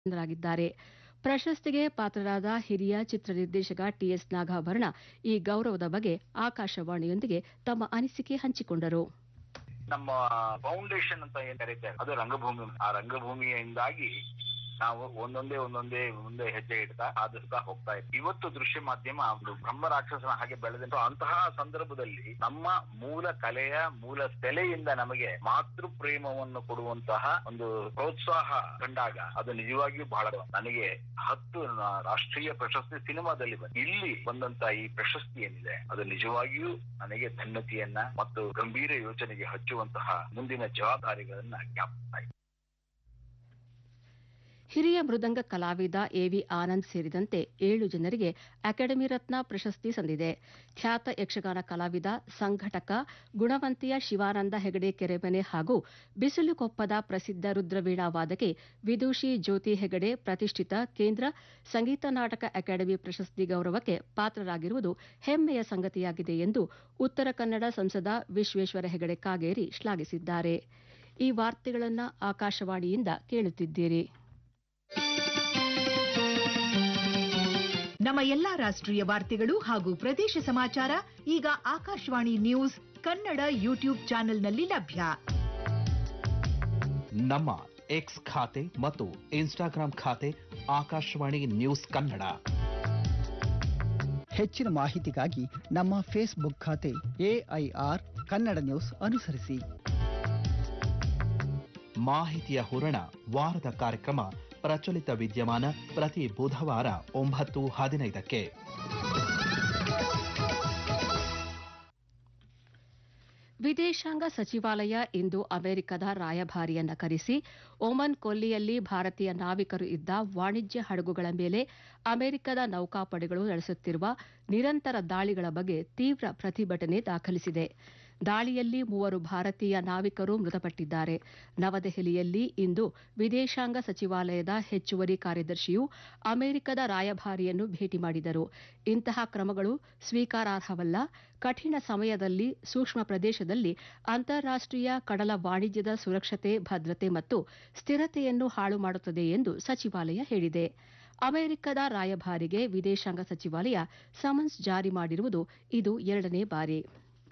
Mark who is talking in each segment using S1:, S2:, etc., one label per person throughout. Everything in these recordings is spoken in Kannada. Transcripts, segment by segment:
S1: ರಾಗಿದ್ದಾರೆ ಪ್ರಶಸ್ತಿಗೆ ಪಾತ್ರರಾದ ಹಿರಿಯ ಚಿತ್ರ ನಿರ್ದೇಶಕ ಟಿಎಸ್ ನಾಗಾಭರಣ ಈ ಗೌರವದ ಬಗ್ಗೆ ಆಕಾಶವಾಣಿಯೊಂದಿಗೆ ತಮ್ಮ ಅನಿಸಿಕೆ ಹಂಚಿಕೊಂಡರು
S2: ನಮ್ಮ ಫೌಂಡೇಶನ್ ಅಂತ ಏನ್ ಕರೀತಾರೆ ಅದು ರಂಗಭೂಮಿ ಆ ರಂಗಭೂಮಿಯಿಂದಾಗಿ ನಾವು ಒಂದೊಂದೇ ಒಂದೊಂದೇ ಮುಂದೆ ಹೆಜ್ಜೆ ಇಡ್ತಾ ಸಾಧಿಸ್ತಾ ಹೋಗ್ತಾ ಇದ್ದೀವಿ ಇವತ್ತು ದೃಶ್ಯ ಮಾಧ್ಯಮ ಒಂದು ಬ್ರಹ್ಮ ರಾಕ್ಷಸನ ಹಾಗೆ ಬೆಳೆದಂತ ಅಂತಹ ಸಂದರ್ಭದಲ್ಲಿ ನಮ್ಮ ಮೂಲ ಕಲೆಯ ಮೂಲ ಸೆಲೆಯಿಂದ ನಮಗೆ ಮಾತೃ ಪ್ರೇಮವನ್ನು ಕೊಡುವಂತಹ ಒಂದು ಪ್ರೋತ್ಸಾಹ ಕಂಡಾಗ ಅದು ನಿಜವಾಗಿಯೂ ಬಹಳ ನನಗೆ ಹತ್ತು ನ- ರಾಷ್ಟ್ರೀಯ ಪ್ರಶಸ್ತಿ ಸಿನಿಮಾದಲ್ಲಿ ಬಂದ ಇಲ್ಲಿ ಬಂದಂತ ಈ ಪ್ರಶಸ್ತಿ ಏನಿದೆ ಅದು ನಿಜವಾಗಿಯೂ ನನಗೆ ಧನ್ಯತೆಯನ್ನ ಮತ್ತು ಗಂಭೀರ ಯೋಚನೆಗೆ ಹಚ್ಚುವಂತಹ ಮುಂದಿನ ಜವಾಬ್ದಾರಿಗಳನ್ನ ಜ್ಞಾಪಿಸ್ತಾ ಇದೆ
S1: ಹಿರಿಯ ಮೃದಂಗ ಕಲಾವಿದ ಎವಿ ಆನಂದ್ ಸೇರಿದಂತೆ ಏಳು ಜನರಿಗೆ ಅಕಾಡೆಮಿ ರತ್ನ ಪ್ರಶಸ್ತಿ ಸಂದಿದೆ ಖ್ಯಾತ ಯಕ್ಷಗಾನ ಕಲಾವಿದ ಸಂಘಟಕ ಗುಣವಂತಿಯ ಶಿವಾನಂದ ಹೆಗಡೆ ಕೆರೆಮನೆ ಹಾಗೂ ಬಿಸಿಲುಕೊಪ್ಪದ ಪ್ರಸಿದ್ಧ ರುದ್ರವೀಣಾ ವಾದಕಿ ವಿದೂಷಿ ಜ್ಯೋತಿ ಹೆಗಡೆ ಪ್ರತಿಷ್ಠಿತ ಕೇಂದ್ರ ಸಂಗೀತ ನಾಟಕ ಅಕಾಡೆಮಿ ಪ್ರಶಸ್ತಿ ಗೌರವಕ್ಕೆ ಪಾತ್ರರಾಗಿರುವುದು ಹೆಮ್ಮೆಯ ಸಂಗತಿಯಾಗಿದೆ ಎಂದು ಉತ್ತರ ಕನ್ನಡ ಸಂಸದ ವಿಶ್ವೇಶ್ವರ ಹೆಗಡೆ ಕಾಗೇರಿ ಶ್ಲಾಘಿಸಿದ್ದಾರೆ ಈ ವಾರ್ತೆಗಳನ್ನು ಆಕಾಶವಾಣಿಯಿಂದ ಕೇಳುತ್ತಿದ್ದೀರಿ
S3: ನಮ್ಮ ಎಲ್ಲಾ ರಾಷ್ಟ್ರೀಯ ವಾರ್ತೆಗಳು ಹಾಗೂ ಪ್ರದೇಶ ಸಮಾಚಾರ ಈಗ ಆಕಾಶವಾಣಿ ನ್ಯೂಸ್ ಕನ್ನಡ ಯೂಟ್ಯೂಬ್ ಚಾನೆಲ್ನಲ್ಲಿ ಲಭ್ಯ
S4: ನಮ್ಮ ಎಕ್ಸ್ ಖಾತೆ ಮತ್ತು ಇನ್ಸ್ಟಾಗ್ರಾಂ ಖಾತೆ ಆಕಾಶವಾಣಿ ನ್ಯೂಸ್ ಕನ್ನಡ
S5: ಹೆಚ್ಚಿನ ಮಾಹಿತಿಗಾಗಿ ನಮ್ಮ ಫೇಸ್ಬುಕ್ ಖಾತೆ ಎಐಆರ್ ಕನ್ನಡ ನ್ಯೂಸ್ ಅನುಸರಿಸಿ
S4: ಮಾಹಿತಿಯ ಹೂರಣ ವಾರದ ಕಾರ್ಯಕ್ರಮ ಪ್ರಚಲಿತ ವಿದ್ಯಮಾನ ಪ್ರತಿ ಬುಧವಾರ ಒಂಬತ್ತು ಹದಿನೈದಕ್ಕೆ
S1: ವಿದೇಶಾಂಗ ಸಚಿವಾಲಯ ಇಂದು ಅಮೆರಿಕದ ರಾಯಭಾರಿಯನ್ನ ಕರೆಸಿ ಒಮನ್ ಕೊಲ್ಲಿಯಲ್ಲಿ ಭಾರತೀಯ ನಾವಿಕರು ಇದ್ದ ವಾಣಿಜ್ಯ ಹಡಗುಗಳ ಮೇಲೆ ಅಮೆರಿಕದ ನೌಕಾಪಡೆಗಳು ನಡೆಸುತ್ತಿರುವ ನಿರಂತರ ದಾಳಿಗಳ ಬಗ್ಗೆ ತೀವ್ರ ಪ್ರತಿಭಟನೆ ದಾಖಲಿಸಿದೆ ದಾಳಿಯಲ್ಲಿ ಮೂವರು ಭಾರತೀಯ ನಾವಿಕರು ಮೃತಪಟ್ಟಿದ್ದಾರೆ ನವದೆಹಲಿಯಲ್ಲಿ ಇಂದು ವಿದೇಶಾಂಗ ಸಚಿವಾಲಯದ ಹೆಚ್ಚುವರಿ ಕಾರ್ಯದರ್ಶಿಯು ಅಮೆರಿಕದ ರಾಯಭಾರಿಯನ್ನು ಭೇಟಿ ಮಾಡಿದರು ಇಂತಹ ಕ್ರಮಗಳು ಸ್ವೀಕಾರಾರ್ಹವಲ್ಲ ಕಠಿಣ ಸಮಯದಲ್ಲಿ ಸೂಕ್ಷ್ಮ ಪ್ರದೇಶದಲ್ಲಿ ಅಂತಾರಾಷ್ಟೀಯ ಕಡಲ ವಾಣಿಜ್ಯದ ಸುರಕ್ಷತೆ ಭದ್ರತೆ ಮತ್ತು ಸ್ಥಿರತೆಯನ್ನು ಹಾಳು ಮಾಡುತ್ತದೆ ಎಂದು ಸಚಿವಾಲಯ ಹೇಳಿದೆ ಅಮೆರಿಕದ ರಾಯಭಾರಿಗೆ ವಿದೇಶಾಂಗ ಸಚಿವಾಲಯ ಸಮನ್ಸ್ ಜಾರಿ ಮಾಡಿರುವುದು ಇದು ಎರಡನೇ ಬಾರಿ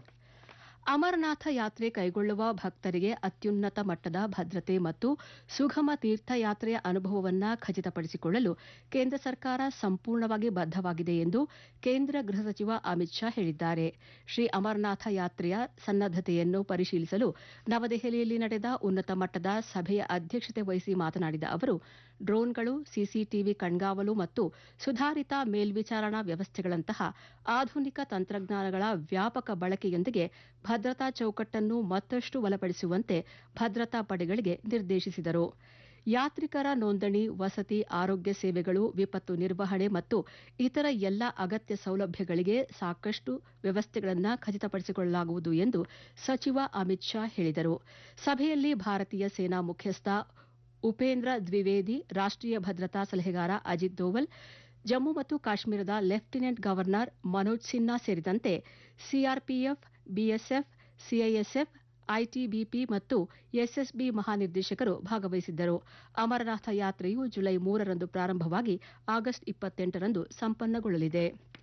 S1: ಅಮರನಾಥ ಯಾತ್ರೆ ಕೈಗೊಳ್ಳುವ ಭಕ್ತರಿಗೆ ಅತ್ಯುನ್ನತ ಮಟ್ಟದ ಭದ್ರತೆ ಮತ್ತು ಸುಗಮ ತೀರ್ಥಯಾತ್ರೆಯ ಅನುಭವವನ್ನ ಖಚಿತಪಡಿಸಿಕೊಳ್ಳಲು ಕೇಂದ್ರ ಸರ್ಕಾರ ಸಂಪೂರ್ಣವಾಗಿ ಬದ್ಧವಾಗಿದೆ ಎಂದು ಕೇಂದ್ರ ಗೃಹ ಸಚಿವ ಅಮಿತ್ ಶಾ ಹೇಳಿದ್ದಾರೆ ಶ್ರೀ ಅಮರನಾಥ ಯಾತ್ರೆಯ ಸನ್ನದ್ದತೆಯನ್ನು ಪರಿಶೀಲಿಸಲು ನವದೆಹಲಿಯಲ್ಲಿ ನಡೆದ ಉನ್ನತ ಮಟ್ಟದ ಸಭೆಯ ಅಧ್ಯಕ್ಷತೆ ವಹಿಸಿ ಮಾತನಾಡಿದ ಅವರು ಡ್ರೋನ್ಗಳು ಸಿಸಿಟಿವಿ ಕಣ್ಗಾವಲು ಮತ್ತು ಸುಧಾರಿತ ಮೇಲ್ವಿಚಾರಣಾ ವ್ಯವಸ್ಥೆಗಳಂತಹ ಆಧುನಿಕ ತಂತ್ರಜ್ಞಾನಗಳ ವ್ಯಾಪಕ ಬಳಕೆಯೊಂದಿಗೆ ಭದ್ರತಾ ಚೌಕಟ್ಟನ್ನು ಮತ್ತಷ್ಟು ಬಲಪಡಿಸುವಂತೆ ಭದ್ರತಾ ಪಡೆಗಳಿಗೆ ನಿರ್ದೇಶಿಸಿದರು ಯಾತ್ರಿಕರ ನೋಂದಣಿ ವಸತಿ ಆರೋಗ್ಯ ಸೇವೆಗಳು ವಿಪತ್ತು ನಿರ್ವಹಣೆ ಮತ್ತು ಇತರ ಎಲ್ಲ ಅಗತ್ಯ ಸೌಲಭ್ಯಗಳಿಗೆ ಸಾಕಷ್ಟು ವ್ಯವಸ್ಥೆಗಳನ್ನು ಖಚಿತಪಡಿಸಿಕೊಳ್ಳಲಾಗುವುದು ಎಂದು ಸಚಿವ ಅಮಿತ್ ಶಾ ಹೇಳಿದರು ಸಭೆಯಲ್ಲಿ ಭಾರತೀಯ ಸೇನಾ ಮುಖ್ಯಸ್ಥ ಉಪೇಂದ್ರ ದ್ವಿವೇದಿ ರಾಷ್ಟ್ರೀಯ ಭದ್ರತಾ ಸಲಹೆಗಾರ ಅಜಿತ್ ದೋವಲ್ ಜಮ್ಮು ಮತ್ತು ಕಾಶ್ಮೀರದ ಲೆಫ್ಟಿನೆಂಟ್ ಗವರ್ನರ್ ಮನೋಜ್ ಸಿನ್ಹಾ ಸೇರಿದಂತೆ ಸಿಆರ್ಪಿಎಫ್ ಬಿಎಸ್ಎಫ್ ಸಿಐಎಸ್ಎಫ್ ಐಟಿಬಿಪಿ ಮತ್ತು ಎಸ್ಎಸ್ಬಿ ಮಹಾನಿರ್ದೇಶಕರು ಭಾಗವಹಿಸಿದ್ದರು ಅಮರನಾಥ ಯಾತ್ರೆಯು ಜುಲೈ ಮೂರರಂದು ಪ್ರಾರಂಭವಾಗಿ ಆಗಸ್ಟ್ ಇಪ್ಪತ್ತೆಂಟರಂದು ಸಂಪನ್ನಗೊಳ್ಳಲಿದೆ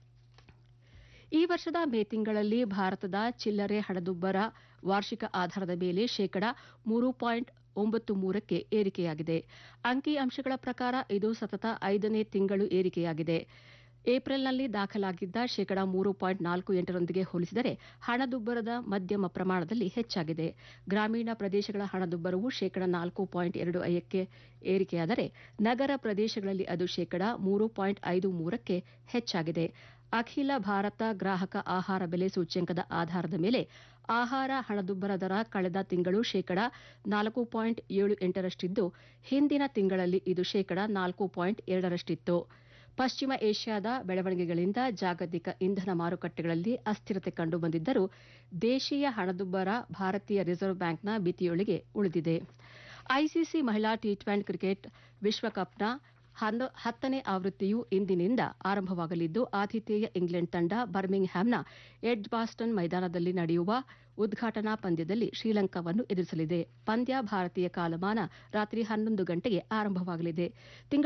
S1: ಈ ವರ್ಷದ ಮೇ ತಿಂಗಳಲ್ಲಿ ಭಾರತದ ಚಿಲ್ಲರೆ ಹಣದುಬ್ಬರ ವಾರ್ಷಿಕ ಆಧಾರದ ಮೇಲೆ ಶೇಕಡಾ ಮೂರು ಪಾಯಿಂಟ್ ಒಂಬತ್ತು ಮೂರಕ್ಕೆ ಏರಿಕೆಯಾಗಿದೆ ಅಂಕಿ ಅಂಶಗಳ ಪ್ರಕಾರ ಇದು ಸತತ ಐದನೇ ತಿಂಗಳು ಏರಿಕೆಯಾಗಿದೆ ಏಪ್ರಿಲ್ನಲ್ಲಿ ದಾಖಲಾಗಿದ್ದ ಶೇಕಡಾ ಮೂರು ಪಾಯಿಂಟ್ ನಾಲ್ಕು ಎಂಟರೊಂದಿಗೆ ಹೋಲಿಸಿದರೆ ಹಣದುಬ್ಬರದ ಮಧ್ಯಮ ಪ್ರಮಾಣದಲ್ಲಿ ಹೆಚ್ಚಾಗಿದೆ ಗ್ರಾಮೀಣ ಪ್ರದೇಶಗಳ ಹಣದುಬ್ಬರವು ಶೇಕಡಾ ನಾಲ್ಕು ಪಾಯಿಂಟ್ ಎರಡು ಐದಕ್ಕೆ ಏರಿಕೆಯಾದರೆ ನಗರ ಪ್ರದೇಶಗಳಲ್ಲಿ ಅದು ಶೇಕಡಾ ಮೂರು ಪಾಯಿಂಟ್ ಐದು ಮೂರಕ್ಕೆ ಹೆಚ್ಚಾಗಿದೆ ಅಖಿಲ ಭಾರತ ಗ್ರಾಹಕ ಆಹಾರ ಬೆಲೆ ಸೂಚ್ಯಂಕದ ಆಧಾರದ ಮೇಲೆ ಆಹಾರ ಹಣದುಬ್ಬರ ದರ ಕಳೆದ ತಿಂಗಳು ಶೇಕಡಾ ನಾಲ್ಕು ಪಾಯಿಂಟ್ ಏಳು ಎಂಟರಷ್ಟಿದ್ದು ಹಿಂದಿನ ತಿಂಗಳಲ್ಲಿ ಇದು ಶೇಕಡಾ ನಾಲ್ಕು ಪಾಯಿಂಟ್ ಎರಡರಷ್ಟಿತ್ತು ಪಶ್ಚಿಮ ಏಷ್ಯಾದ ಬೆಳವಣಿಗೆಗಳಿಂದ ಜಾಗತಿಕ ಇಂಧನ ಮಾರುಕಟ್ಟೆಗಳಲ್ಲಿ ಅಸ್ಥಿರತೆ ಕಂಡುಬಂದಿದ್ದರೂ ದೇಶೀಯ ಹಣದುಬ್ಬರ ಭಾರತೀಯ ರಿಸರ್ವ್ ಬ್ಯಾಂಕ್ನ ಮಿತಿಯೊಳಗೆ ಉಳಿದಿದೆ ಐಸಿಸಿ ಮಹಿಳಾ ಟಿ ಟ್ವೆಂಟಿ ಕ್ರಿಕೆಟ್ ವಿಶ್ವಕಪ್ನ ಹನ್ನ- ಹತ್ತನೇ ಆವೃತ್ತಿಯು ಇಂದಿನಿಂದ ಆರಂಭವಾಗಲಿದ್ದು ಆತಿಥೇಯ ಇಂಗ್ಲೆಂಡ್ ತಂಡ ಬರ್ಮಿಂಗ್ ಹ್ಯಾಮ್ನ ಎಡ್ಜ್ ಬಾಸ್ಟನ್ ಮೈದಾನದಲ್ಲಿ ನಡೆಯುವ ಉದ್ಘಾಟನಾ ಪಂದ್ಯದಲ್ಲಿ ಶ್ರೀಲಂಕಾವನ್ನು ಎದುರಿಸಲಿದೆ ಪಂದ್ಯ ಭಾರತೀಯ ಕಾಲಮಾನ ರಾತ್ರಿ ಹನ್ನೊಂದು ಗಂಟೆಗೆ ಆರಂಭವಾಗಲಿದೆ